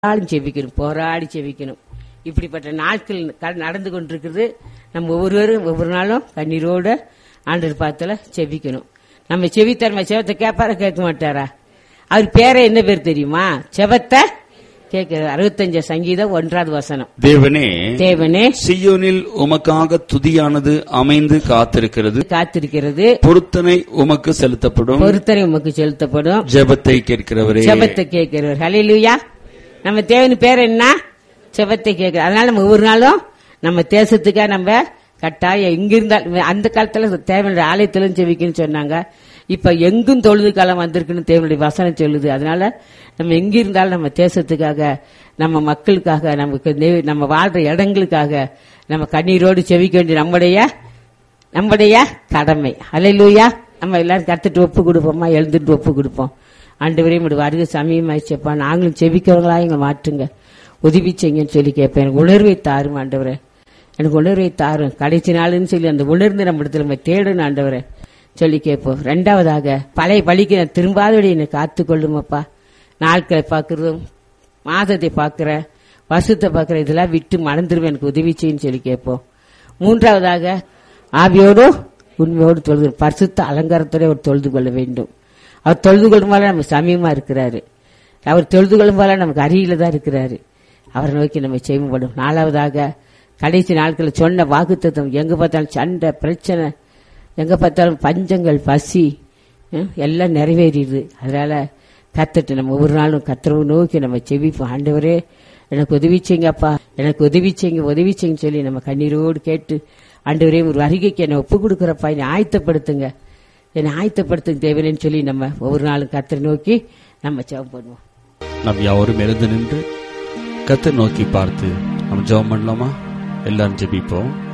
நாளும் செபிக்கணும் போராடி செபிக்கணும் இப்படிப்பட்ட நாட்கள் க- நடந்து கொண்டிருக்கிறது நம்ம ஒவ்வொருவரும் ஒவ்வொரு நாளும் கண்ணீரோட ஆண்டவர் பாத்துல செபிக்கணும் நம்ம செவித்தார் நம்ம செவத்தை கேட்பாரா கேட்க மாட்டாரா அவர் பேரை என்ன பேர் தெரியுமா செவத்தை கேட்க அறுபத்தஞ்சு சங்கீதம் ஒன்றாவது வசனம் தேவனே தேவனே சியோனில் உமக்காக துதியானது அமைந்து காத்திருக்கிறது காத்திருக்கிறது பொருத்தனை உமக்கு செலுத்தப்படும் பொறுத்தனை உமக்கு செலுத்தப்படும் ஜெபத்தை கேட்கிறவரே செபத்தை கேட்கிறவர் ஹalleluya நம்ம தேவன் பேர் என்ன செபத்தை கேட்கிற அதனால நம்ம ஒவ்வொரு நாளும் நம்ம தேசத்துக்காக நம்ம கட்டாயம் எங்க இருந்தாலும் அந்த காலத்துல தேவனுடைய ஆலயத்திலும் செவிக்கணும்னு சொன்னாங்க இப்ப எங்கும் தொழுது காலம் வந்திருக்குன்னு தேவனுடைய வசனம் சொல்லுது அதனால நம்ம எங்க இருந்தாலும் நம்ம தேசத்துக்காக நம்ம மக்களுக்காக நமக்கு நே- நம்ம வாழ்ற இடங்களுக்காக நம்ம கண்ணீரோடு செவிக்க வேண்டிய நம்முடைய நம்முடைய கடமை அலையிலூயா நம்ம எல்லாரும் கத்துட்டு ஒப்பு கொடுப்போமா எழுந்துட்டு ஒப்பு கொடுப்போம் ஆண்டவரையும் இப்படி வருக சமயமாயிச்சப்பா நாங்களும் செபிக்கிறவங்களா எங்களை மாற்றுங்க உதவி செய்யுங்கன்னு சொல்லி கேட்பேன் எனக்கு உணர்வை தாரும் ஆண்டவரே எனக்கு உணர்வை தாரும் கடைசி நாளுன்னு சொல்லி அந்த உணர்ந்து நம்ம இடத்துல நம்ம தேடணும் ஆண்டவரே சொல்லி கேட்போம் ரெண்டாவதாக பழைய பழிக்கு நான் திரும்பாதபடி என்னை காத்து கொள்ளுமப்பா நாட்களை பார்க்கறதும் மாதத்தை பார்க்கிறேன் வருஷத்தை பார்க்கிறேன் இதெல்லாம் விட்டு மறந்துடுவேன் எனக்கு உதவி செய்யுன்னு சொல்லி கேட்போம் மூன்றாவதாக ஆவியோடு உண்மையோடு தொழுது பரிசுத்த அலங்காரத்தோட அவர் தொழுது கொள்ள வேண்டும் அவர் தொழுது கொள்ளும் போல நம்ம சமயமா இருக்கிறாரு அவர் தொழுது கொள்ளும் போல நமக்கு அருகில தான் இருக்கிறாரு அவரை நோக்கி நம்ம செய்யப்படும் நாலாவதாக கடைசி நாட்களில் சொன்ன வாக்குத்தத்தம் எங்க பார்த்தாலும் சண்டை பிரச்சனை எங்க பார்த்தாலும் பஞ்சங்கள் பசி ஹம், எல்லாம் நிறைவேறிடுது அதனால கத்துட்டு நம்ம ஒவ்வொரு நாளும் கத்துறவு நோக்கி நம்ம செவிப்போம் ஆண்டவரே எனக்கு உதவி செய்யுங்கப்பா எனக்கு உதவி செய்யுங்க உதவி செய்யுங்க சொல்லி நம்ம கண்ணீரோடு கேட்டு ஆண்டவரே ஒரு வருகைக்கு என்னை ஒப்பு கொடுக்குறப்பா என்னை ஆயத்தப்படுத்துங்க என்னை ஆயத்தப்படுத்துங்க தேவையில்லைன்னு சொல்லி நம்ம ஒவ்வொரு நாளும் கத்தரை நோக்கி நம்ம ஜெபம் பண்ணுவோம் நாம் யாவரும் எழுந்து நின்று கத்தை நோக்கி பார்த்து நம்ம ஜெபம் பண்ணலாமா எல்லாரும் ஜெபிப்போம்